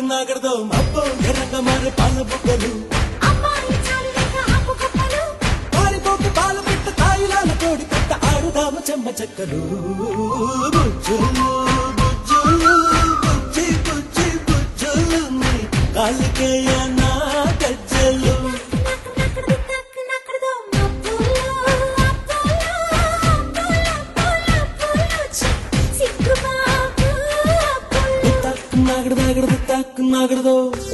నాగడదో అబ్బో ఎర్రంగా మారే పాల బుగ్గలు అమ్మాయి చాలు లేక ఆపు కప్పలు పారిపోక పాల పెట్ట తాయిలాల కోడి పెట్ట ఆడుదామ చెమ్మ చెక్కలు బుజ్జులు బుజ్జులు బుజ్జి బుజ్జి బుజ్జులు నీ కాలికేయ నా గజ్జలు నక్కడు నక్కడు నక్కడు అప్పులు అప్పులు అప్పులు అప్పులు సిగ్గు బాబు అప్పులు తాకు నాగడు నాగడు తాకు నాగడదో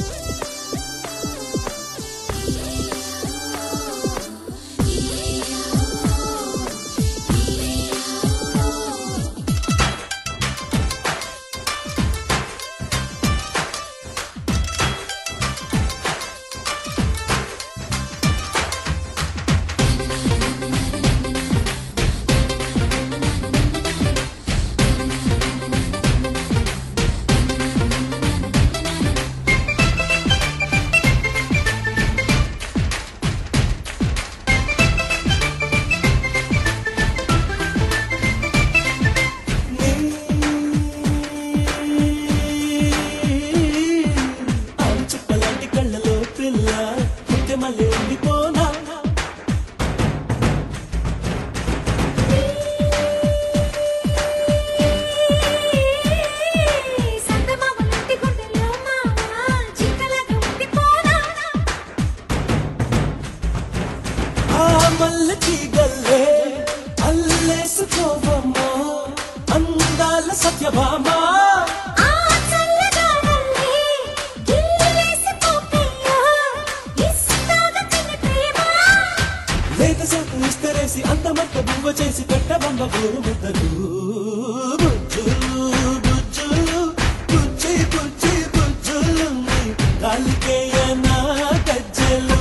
ఆవు చుక్కలాంటి కళ్ళలో పిల్ల ముత్యమల్లె ఉండిపోనా సందమామ ఇంటి గుండెలో మామ జింకలాగా ఉండిపోనా ఆ మల్ల చీగల్లే అల్లేసుకోవమ్మా అందాల సత్యభామా ఆ చల్లగాడల్లే గిల్లేసి పోకయ్యా ఇస్తాగా తిని ప్రేమ లేత సోకు ఇస్తరేసి అందమంత బువ్వ చేసి పెట్టబొమ్మ గోరు ముద్దలు బుజ్జులు బుజ్జులు బుజ్జి బుజ్జి బుజ్జులు నీ కాలికేయ నా గజ్జలు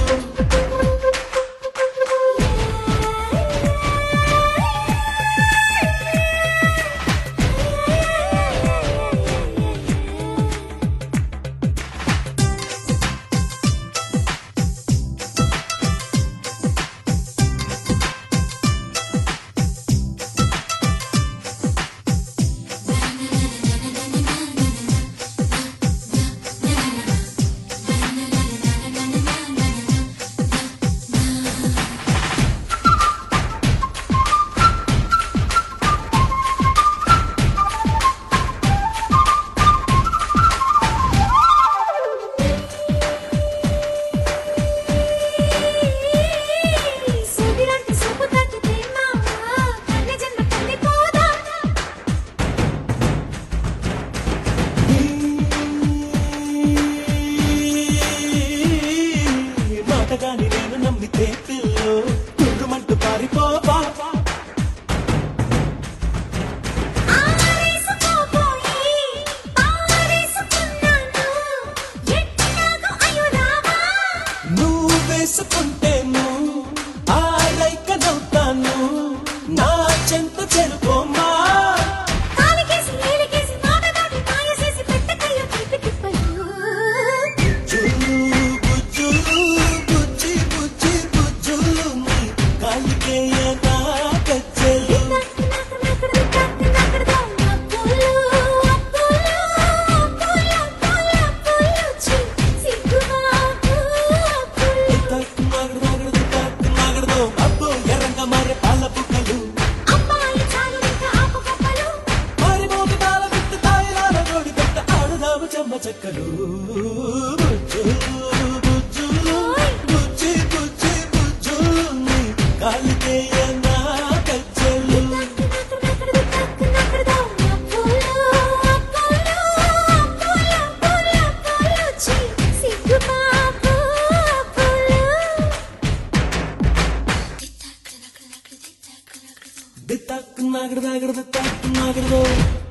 సూదిలాంటి సూపు తాకితే మామ కన్నె జన్మ కందిపోదా మాటగాని నేను నమ్మితే పిల్లో తుర్రుమంటూ పారిపోవా ఆరేసుకోపోయి పారేసుకున్నాను ఎట్టాగో అయ్యో రామా నువ్వు వేసుకుంటేను ఆ లైక నవ్వుతాను నా చెంత చెరుకోమా కాలికేసి ఏలికేసి మాట దాటి మాయసేసి పెట్టకయ్యో తీపి తిప్పలు బుజ్జులు బుజ్జులు బుజ్జి బుజ్జి బుజ్జులు నీ కాలికేయ నా గజ్జలు తాకు నాగడు నాగడు తాకు నాగడదో అబ్బో ఎర్రంగా మారే పాల బుగ్గలు మారిమోగి తాళ పెట్టు తాయిలాల నోడి పెట్ట ఆడుదాము చెమ్మ చెక్కలు బుజ్జులు బుజ్జులు బుజ్జి బుజ్జి బుజ్జులు నీ కాలికేయ నా గజ్జలు దిత్తాకు నాగడు నాగడు దిత్తాకు నాగడదో